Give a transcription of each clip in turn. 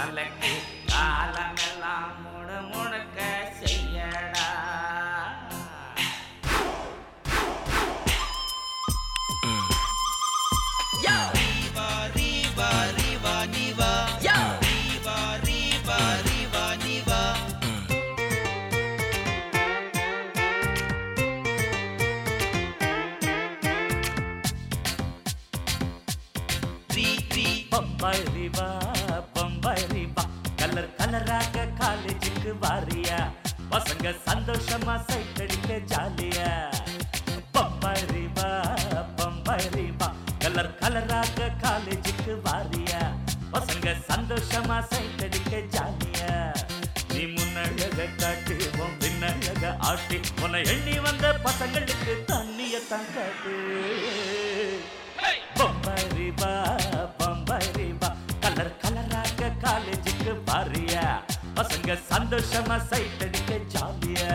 கலக்கு காலமெல்லாம் முடு முடுக்க செய்யடா Riva, riva, riva, niva. Riva, riva, riva, niva. Ri, ri, Bombay ரிவா பம்பாய் ரிவா கலர் கலராக காலேஜுக்கு வாரியா பசங்க சந்தோஷமா சைட்டடிக்க ஜாலியா பம்பாய் ரிவா பம்பாய் ரிவா கலர் கலராக காலேஜுக்கு வாரியா பசங்க சந்தோஷமா சைட்டடிக்க ஜாலியா நீ முன்னழக காட்டு உன் பின்னழக ஆட்டி உன்னை எண்ணி வந்த பசங்களுக்கு தண்ணியத்தான் காட்டு பம்பாய் ரிவா பம்பாய் ரிவா கலர் கலராக காலேஜுக்கு பாரியா பசங்க சந்தோஷமா சைட் அடிக்க ஜாலியா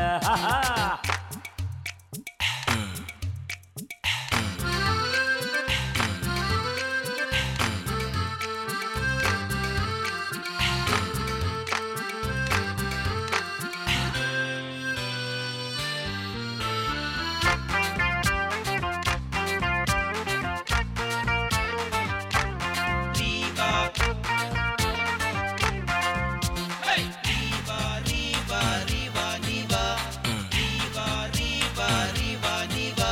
riva. Riva, riva, riva, niva. Riva, riva, riva, niva.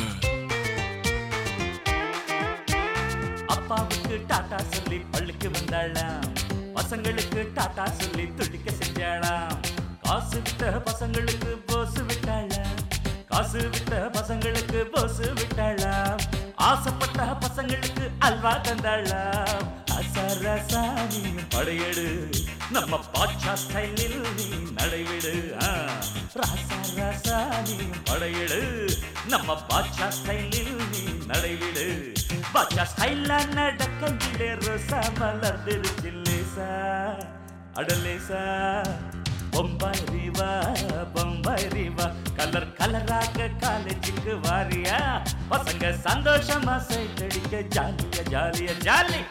அப்பாவுக்கு டாட்டா சொல்லி பள்ளிக்கு வந்தாளாம் பசங்களுக்கு டாட்டா சொல்லி துடிக்க செஞ்சாளாம் காசு விட்ட பசங்களுக்கு போசு விட்டாளாம் காசு விட்ட பசங்களுக்கு போசு விட்டாளாம் ஆசைப்பட்ட பசங்களுக்கு அல்வா தந்தாளாம் அசரசானியும் படையெடு நம்ம பாட்சா ஸ்டைலில் நீ நடைவிடு ஆ. ராசா ராசானியும் படையெடு நம்ம பாட்சா ஸ்டைலில் நீ நடைவிடு பாட்சா ஸ்டைல்ல நடக்கையிலே ரோசா மலர்ந்துருச்சு லேசா அடலேசா பொம்பாய் ரீவா பொம்பாய் ரீவா கலர் கலராக காலேஜுக்கு வாரியா பசங்க சந்தோஷமா சைட் அடிக்க ஜாலியா ஜாலியா jolly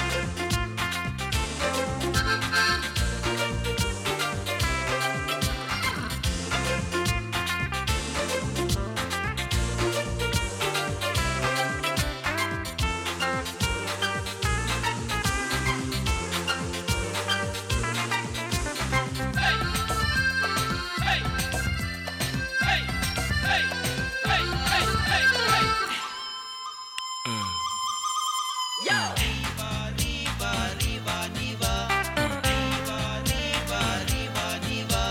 Riva, riva, riva, niva. Riva, riva, riva, niva.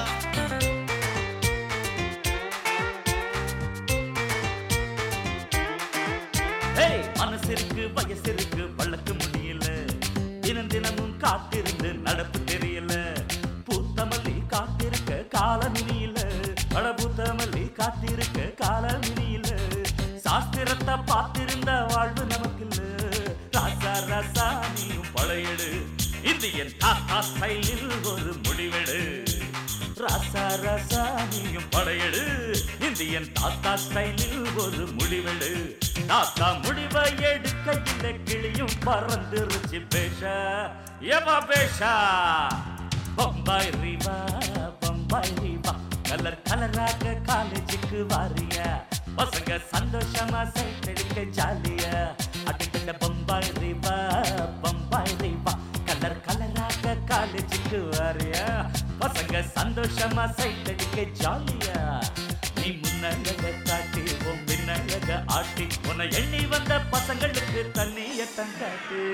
ஏய் மனசிற்கு வயசிற்கு வழக்கு முடியல தினம் தினமும் காத்திருந்து நடப்பு தெரியல பூத்தமல்லி காத்திருக்க காலம் இனியில அட பூத்தமல்லி காத்திருக்க காலம் இனியில சாஸ்திரத்தை பார்த்திருந்த வாழ்வு நமக்கு இல்ல ராசா ராசா நீயும் பழையடு இந்தியன் தாத்தா ஸ்டைலில் ஒரு முடிவெடு ராசா ராசா நீயும் படையெடு இந்தியன் தாத்தா ஸ்டைலில் ஒரு முடிவெடு தாத்தா முடிவை எடுக்கையில கிளியும் பறந்துருச்சு பேஷா எவா பேஷா பம்பாய் ரீவா பம்பாய் ரீவா கலர் கலராக காலேஜுக்கு வாரியா பசங்க சந்தோஷமா சைட் அடிக்க ஜாலியா அடிக்கட்ட பம்பாய் ரீவா பம்பாய் ரீவா கலர் கலராக காலேஜுக்கு வாரியா பசங்க சந்தோஷமா சைட் அடிக்க ஜாலியா நீ முன்னழக காட்டி உன் பின்னழக ஆட்டி உன்னை எண்ணி வந்த பசங்களுக்கு தண்ணிய தங்காட்டு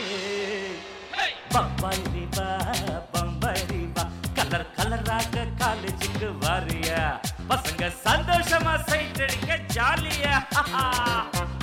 பம்பாய் ரீவா பம்பாய் ரீவா கலர் கலராக காலேஜுக்கு வாரியா பசங்க சந்தோஷமா சைட் அடிக்க ஜாலியா